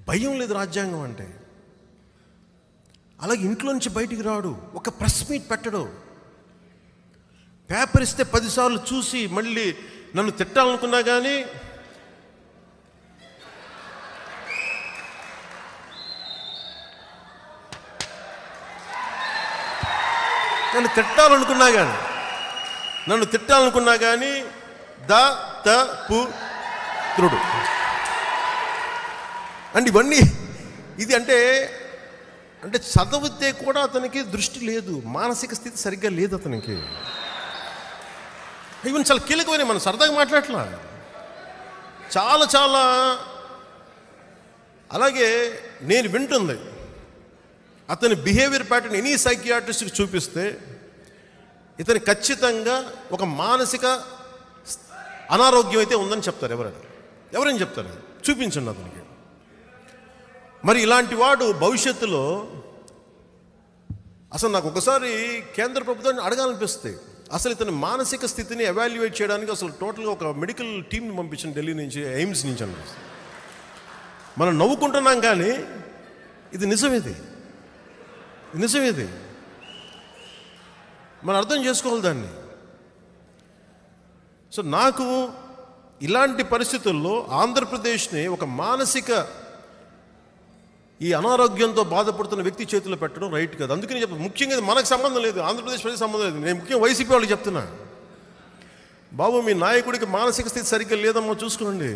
భయం లేదు రాజ్యాంగం అంటే అలాగే ఇంట్లో నుంచి బయటికి రాడు ఒక ప్రెస్ మీట్ పెట్టడు పేపర్ ఇస్తే పదిసార్లు చూసి మళ్ళీ నన్ను తిట్టాలనుకున్నా కానీ నన్ను తిట్టాలనుకున్నా కానీ నన్ను తిట్టాలనుకున్నా కానీ ద త పు త్రుడు అండ్ ఇవన్నీ ఇది అంటే అంటే చదివితే కూడా అతనికి దృష్టి లేదు మానసిక స్థితి సరిగ్గా లేదు అతనికి ఇవన్నీ చాలా కీలకమైన మనం సరదాగా మాట్లాడట్లా చాలా చాలా అలాగే నేను వింటుంది అతని బిహేవియర్ ప్యాటర్న్ ఎనీ సైకియాట్రిస్ట్కి చూపిస్తే ఇతని ఖచ్చితంగా ఒక మానసిక అనారోగ్యం అయితే ఉందని చెప్తారు ఎవరైనా ఎవరైనా చెప్తారు చూపించండి అతనికి మరి ఇలాంటి వాడు భవిష్యత్తులో అసలు నాకు ఒకసారి కేంద్ర ప్రభుత్వాన్ని అడగాలనిపిస్తుంది అసలు ఇతని మానసిక స్థితిని ఎవాల్యుయేట్ చేయడానికి అసలు టోటల్గా ఒక మెడికల్ టీంని పంపించిన ఢిల్లీ నుంచి ఎయిమ్స్ నుంచి అనిపిస్తుంది మనం నవ్వుకుంటున్నాం కానీ ఇది నిజం ఇది ఇది నిజం ఇది మనం అర్థం చేసుకోవాలి దాన్ని సో నాకు ఇలాంటి పరిస్థితుల్లో ఆంధ్రప్రదేశ్ని ఒక మానసిక ఈ అనారోగ్యంతో బాధపడుతున్న వ్యక్తి చేతిలో పెట్టడం రైట్ కాదు అందుకని చెప్పి ముఖ్యంగా ఇది మనకు సంబంధం లేదు ఆంధ్రప్రదేశ్ ప్రజలకు సంబంధం లేదు నేను ముఖ్యంగా వైసీపీ వాళ్ళకి చెప్తున్నా బాబు మీ నాయకుడికి మానసిక స్థితి సరిగ్గా లేదమ్మా చూసుకోండి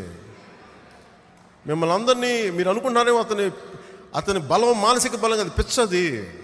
మిమ్మల్ని అందరినీ మీరు అనుకుంటున్నారేమో అతని అతని బలం మానసిక బలం అది పిచ్చది